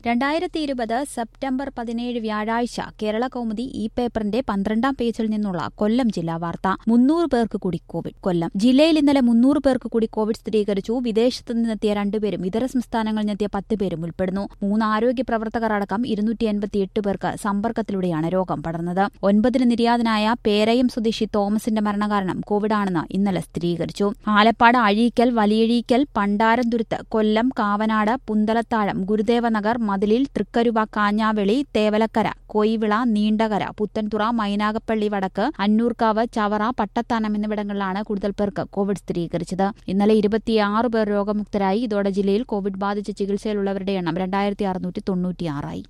രണ്ടായിരത്തി ഇരുപത് സെപ്റ്റംബർ പതിനേഴ് വ്യാഴാഴ്ച കേരള കൗമുദി ഈ പേപ്പറിന്റെ പന്ത്രണ്ടാം പേജിൽ നിന്നുള്ള കൊല്ലം ജില്ലാ വാർത്ത മുന്നൂറ് പേർക്ക് കൂടി കോവിഡ് കൊല്ലം ജില്ലയിൽ ഇന്നലെ മുന്നൂറ് പേർക്ക് കൂടി കോവിഡ് സ്ഥിരീകരിച്ചു വിദേശത്ത് നിന്നെത്തിയ രണ്ടുപേരും ഇതര സംസ്ഥാനങ്ങളിൽ നിന്നെത്തിയ പത്ത് പേരും ഉൾപ്പെടുന്നു മൂന്ന് ആരോഗ്യ പ്രവർത്തകർ അടക്കം ഇരുന്നൂറ്റി എൺപത്തിയെട്ട് പേർക്ക് സമ്പർക്കത്തിലൂടെയാണ് രോഗം പടർന്നത് ഒൻപതിന് നിര്യാതനായ പേരയം സ്വദേശി തോമസിന്റെ മരണകാരണം കോവിഡാണെന്ന് ഇന്നലെ സ്ഥിരീകരിച്ചു ആലപ്പാട് അഴീക്കൽ വലിയഴീക്കൽ പണ്ടാരംതുരുത്ത് കൊല്ലം കാവനാട് പുന്തലത്താഴം ഗുരുദേവനഗർ മതിലിൽ തൃക്കരുവ കാഞ്ഞാവെളി തേവലക്കര കൊയ്വിള നീണ്ടകര പുത്തൻതുറ മൈനാഗപ്പള്ളി വടക്ക് അന്നൂർക്കാവ് ചവറ പട്ടത്താനം എന്നിവിടങ്ങളിലാണ് കൂടുതൽ പേർക്ക് കോവിഡ് സ്ഥിരീകരിച്ചത് ഇന്നലെ ഇരുപത്തിയാറ് പേർ രോഗമുക്തരായി ഇതോടെ ജില്ലയിൽ കോവിഡ് ബാധിച്ച് ചികിത്സയിലുള്ളവരുടെ എണ്ണം രണ്ടായിരത്തി അറുന്നൂറ്റി തൊണ്ണൂറ്റിയാറായി